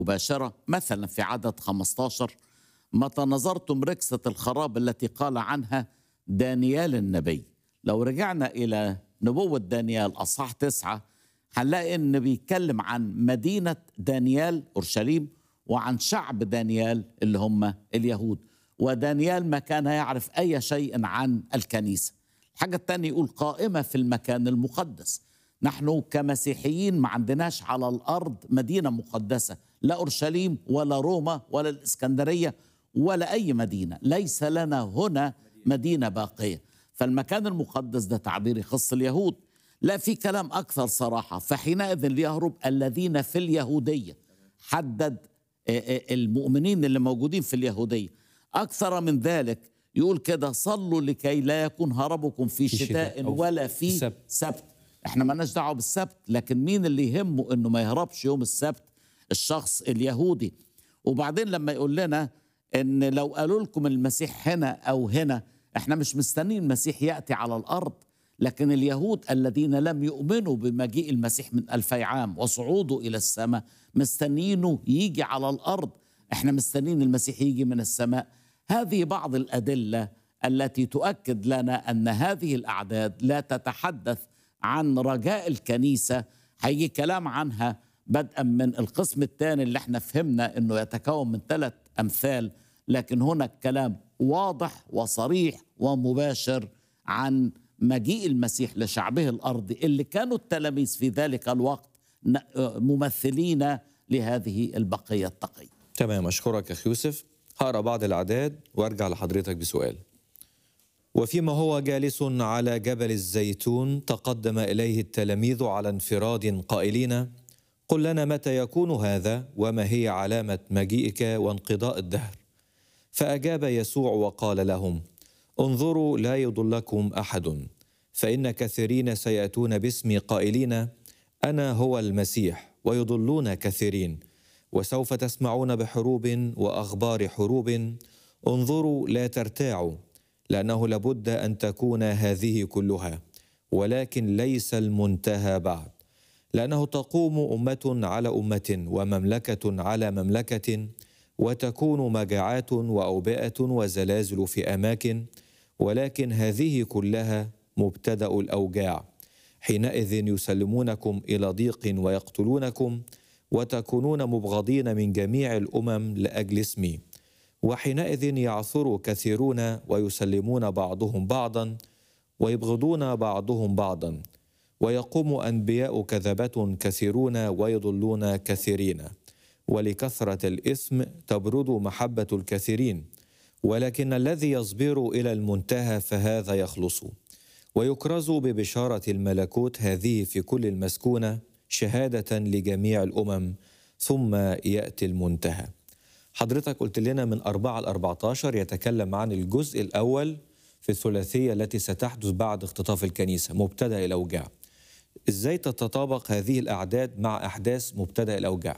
مباشرة مثلا في عدد 15 متى نظرتم ركسة الخراب التي قال عنها دانيال النبي لو رجعنا إلى نبوة دانيال أصحاح تسعة هنلاقي إن بيتكلم عن مدينة دانيال أورشليم وعن شعب دانيال اللي هم اليهود ودانيال ما كان يعرف أي شيء عن الكنيسة الحاجة الثانية يقول قائمة في المكان المقدس نحن كمسيحيين ما عندناش على الأرض مدينة مقدسة لا أورشليم ولا روما ولا الإسكندرية ولا أي مدينة ليس لنا هنا مدينة باقية فالمكان المقدس ده تعبير يخص اليهود لا في كلام أكثر صراحة فحينئذ ليهرب الذين في اليهودية حدد المؤمنين اللي موجودين في اليهودية أكثر من ذلك يقول كده صلوا لكي لا يكون هربكم في شتاء ولا في سبت. سبت احنا مالناش دعوه بالسبت لكن مين اللي يهمه انه ما يهربش يوم السبت الشخص اليهودي وبعدين لما يقول لنا ان لو قالوا لكم المسيح هنا او هنا احنا مش مستنيين المسيح ياتي على الارض لكن اليهود الذين لم يؤمنوا بمجيء المسيح من ألفي عام وصعوده إلى السماء مستنيينه يجي على الأرض احنا مستنيين المسيح يجي من السماء هذه بعض الأدلة التي تؤكد لنا أن هذه الأعداد لا تتحدث عن رجاء الكنيسة هيجي كلام عنها بدءا من القسم الثاني اللي احنا فهمنا انه يتكون من ثلاث امثال لكن هنا الكلام واضح وصريح ومباشر عن مجيء المسيح لشعبه الارضي اللي كانوا التلاميذ في ذلك الوقت ممثلين لهذه البقيه التقيه. تمام اشكرك يا اخي يوسف هقرا بعض الاعداد وارجع لحضرتك بسؤال وفيما هو جالس على جبل الزيتون تقدم اليه التلاميذ على انفراد قائلين قل لنا متى يكون هذا وما هي علامه مجيئك وانقضاء الدهر فاجاب يسوع وقال لهم انظروا لا يضلكم احد فان كثيرين سياتون باسمي قائلين انا هو المسيح ويضلون كثيرين وسوف تسمعون بحروب واخبار حروب انظروا لا ترتاعوا لانه لابد ان تكون هذه كلها ولكن ليس المنتهى بعد لانه تقوم امه على امه ومملكه على مملكه وتكون مجاعات واوبئه وزلازل في اماكن ولكن هذه كلها مبتدا الاوجاع حينئذ يسلمونكم الى ضيق ويقتلونكم وتكونون مبغضين من جميع الامم لاجل اسمي وحينئذ يعثر كثيرون ويسلمون بعضهم بعضا ويبغضون بعضهم بعضا ويقوم انبياء كذبه كثيرون ويضلون كثيرين ولكثره الاثم تبرد محبه الكثيرين ولكن الذي يصبر الى المنتهى فهذا يخلص ويكرز ببشاره الملكوت هذه في كل المسكونه شهاده لجميع الامم ثم ياتي المنتهى حضرتك قلت لنا من أربعة ل 14 يتكلم عن الجزء الأول في الثلاثية التي ستحدث بعد اختطاف الكنيسة مبتدأ الأوجاع إزاي تتطابق هذه الأعداد مع أحداث مبتدأ الأوجاع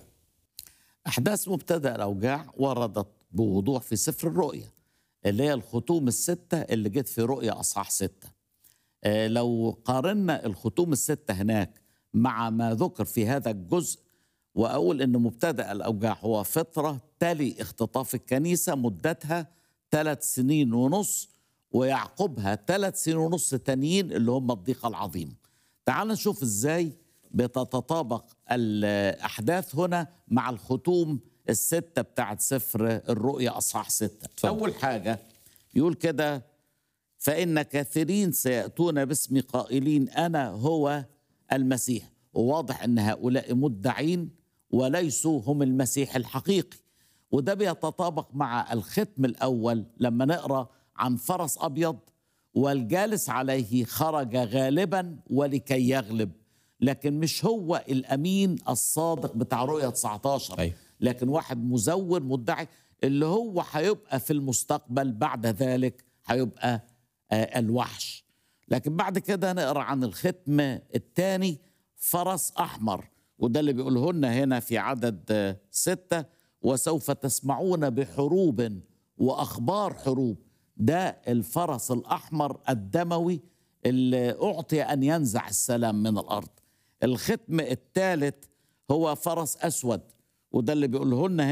أحداث مبتدأ الأوجاع وردت بوضوح في سفر الرؤيا اللي هي الختوم الستة اللي جت في رؤيا أصحاح ستة آه لو قارنا الختوم الستة هناك مع ما ذكر في هذا الجزء وأقول أن مبتدأ الأوجاع هو فترة تلي اختطاف الكنيسة مدتها ثلاث سنين ونص ويعقبها ثلاث سنين ونص تانيين اللي هم الضيقة العظيم تعال نشوف ازاي بتتطابق الأحداث هنا مع الختوم الستة بتاعت سفر الرؤيا أصحاح ستة اتفضل. أول حاجة يقول كده فإن كثيرين سيأتون باسم قائلين أنا هو المسيح وواضح أن هؤلاء مدعين وليسوا هم المسيح الحقيقي وده بيتطابق مع الختم الأول لما نقرأ عن فرس أبيض والجالس عليه خرج غالبا ولكي يغلب لكن مش هو الأمين الصادق بتاع رؤية 19 أيوة. لكن واحد مزور مدعي اللي هو هيبقى في المستقبل بعد ذلك هيبقى آه، الوحش لكن بعد كده نقرا عن الختم الثاني فرس احمر وده اللي بيقوله لنا هنا في عدد آه، ستة وسوف تسمعون بحروب واخبار حروب ده الفرس الاحمر الدموي اللي اعطي ان ينزع السلام من الارض الختم الثالث هو فرس اسود وده اللي بيقوله لنا